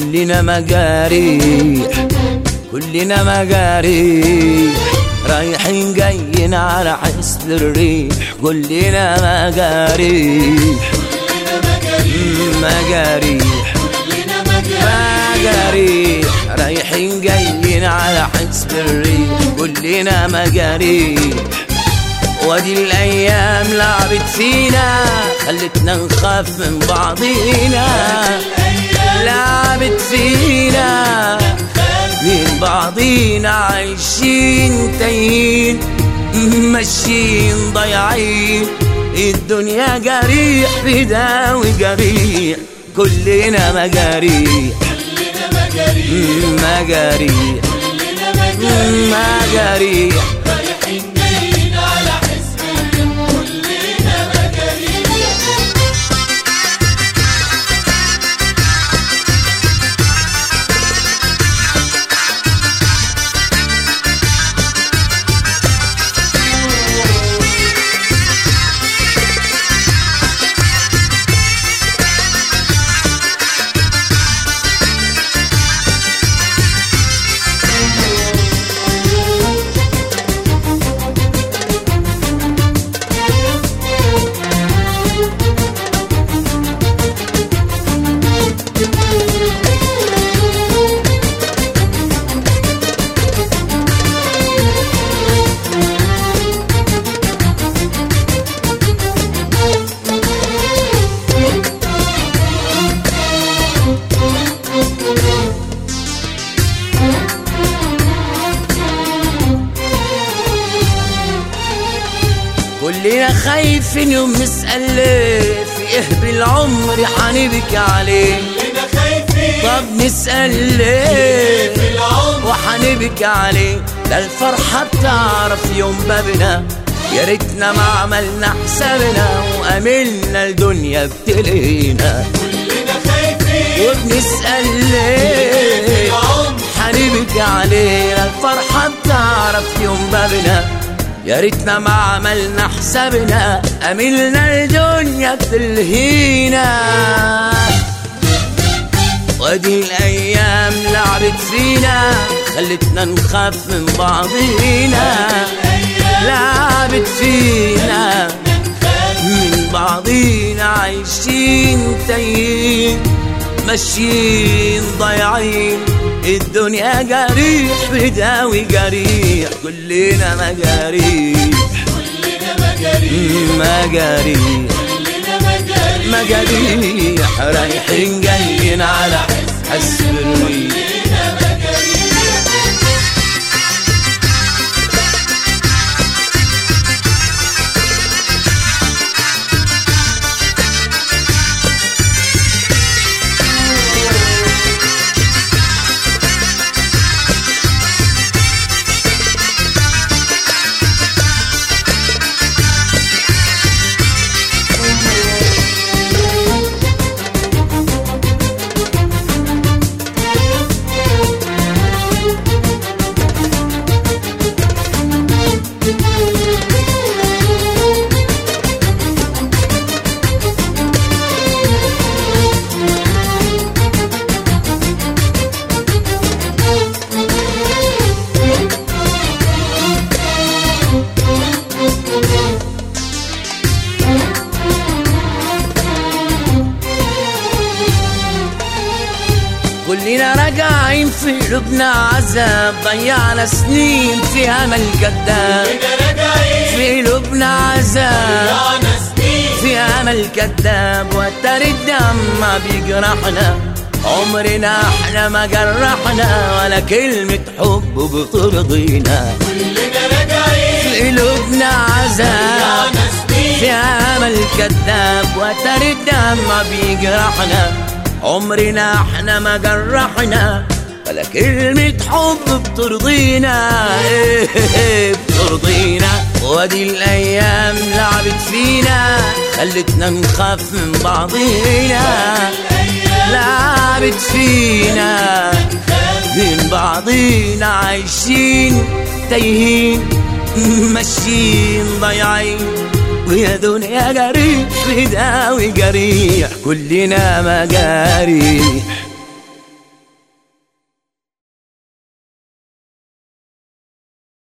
كلنا مجاريح كلنا مجاريح رايحين جايين على حسب الريح كلنا مجاريح مجاريح مجاريح رايحين جايين على حسب الريح كلنا مجاريح وادي الايام لعبت فينا خلتنا نخاف من بعضينا لعبت فينا من بعضينا عايشين تايهين ماشيين ضايعين الدنيا جريح بداوي جريح كلنا مجاريح مجاريح مجاريح كلنا خايفين يوم نسأل ليه في ايه بالعمر حنبكي عليه كلنا خايفين طب نسأل ليه في العمر وحنبكي عليه ده الفرحة بتعرف يوم بابنا يا ريتنا ما عملنا حسابنا وأملنا الدنيا بتلينا كلنا خايفين وبنسأل في ليه العمر حنبكي علينا الفرحة بتعرف يوم بابنا يا ريتنا ما عملنا حسابنا أملنا الدنيا بتلهينا وادي الأيام لعبت فينا خلتنا نخاف من بعضينا لعبت فينا من بعضينا عايشين تايهين ماشيين ضايعين الدنيا جريح بداوي جريح كلنا مجاريح كلنا مجاريح مجاريح كلنا مجاريح مجاريح رايحين جايين على حسب الريح كلنا مجاريح كلنا راجعين في قلوبنا عذاب ضيعنا سنين في امل كذاب كلنا راجعين في قلوبنا عذاب ضيعنا سنين في امل كذاب وتر الدم ما بيجرحنا عمرنا احنا ما جرحنا ولا كلمة حب بترضينا كلنا راجعين في قلوبنا عذاب ضيعنا سنين في امل كذاب وتر الدم ما بيجرحنا عمرنا احنا ما جرحنا ولا كلمة حب بترضينا إيه بترضينا وادي الايام لعبت فينا خلتنا نخاف من بعضينا لعبت فينا من بعضينا عايشين تايهين ماشيين ضايعين ويا دنيا جريح في داوي جريح كلنا مجاريح